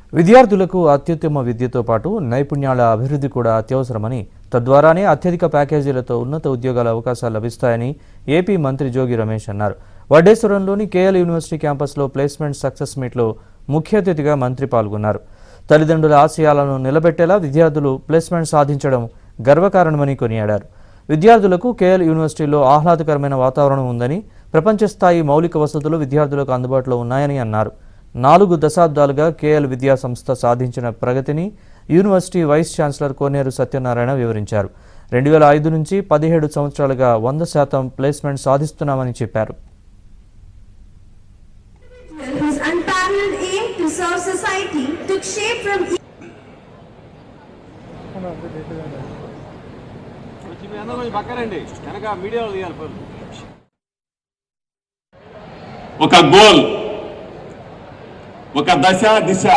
విద్యార్థులకు అత్యుత్తమ విద్యతో పాటు నైపుణ్యాల అభివృద్ధి కూడా అత్యవసరమని తద్వారానే అత్యధిక ప్యాకేజీలతో ఉన్నత ఉద్యోగాల అవకాశాలు లభిస్తాయని ఏపీ మంత్రి జోగి రమేష్ అన్నారు వడ్డేశ్వరంలోని కేఎల్ యూనివర్సిటీ క్యాంపస్లో ప్లేస్మెంట్ సక్సెస్ మీట్లో ముఖ్య అతిథిగా మంత్రి పాల్గొన్నారు తల్లిదండ్రుల ఆశయాలను నిలబెట్టేలా విద్యార్థులు ప్లేస్మెంట్ సాధించడం గర్వకారణమని కొనియాడారు విద్యార్థులకు కేఎల్ యూనివర్సిటీలో ఆహ్లాదకరమైన వాతావరణం ఉందని ప్రపంచ స్థాయి మౌలిక వసతులు విద్యార్థులకు అందుబాటులో ఉన్నాయని అన్నారు నాలుగు దశాబ్దాలుగా కేఎల్ విద్యా సంస్థ సాధించిన ప్రగతిని university vice chancellor Koneru Satyanarayana వివరించారు రెండు వేల ఐదు నుంచి పదిహేడు సంవత్సరాలుగా వంద శాతం ప్లేస్మెంట్ సాధిస్తున్నామని చెప్పారు whose unparalleled aim to serve society took shape from కొంచెం మీ అందరూ కొంచెం పక్కనండి వెనక మీడియాలో తీయాలి పనులు ఒక గోల్ ఒక దశ దిశ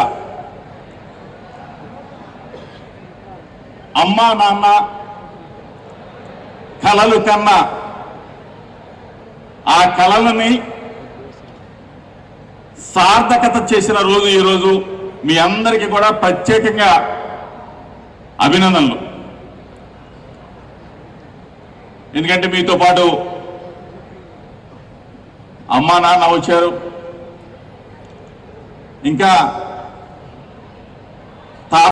అమ్మా నాన్న కలలు కన్నా ఆ కలలని సార్థకత చేసిన రోజు ఈరోజు మీ అందరికీ కూడా ప్రత్యేకంగా అభినందనలు ఎందుకంటే మీతో పాటు అమ్మా నాన్న వచ్చారు ఇంకా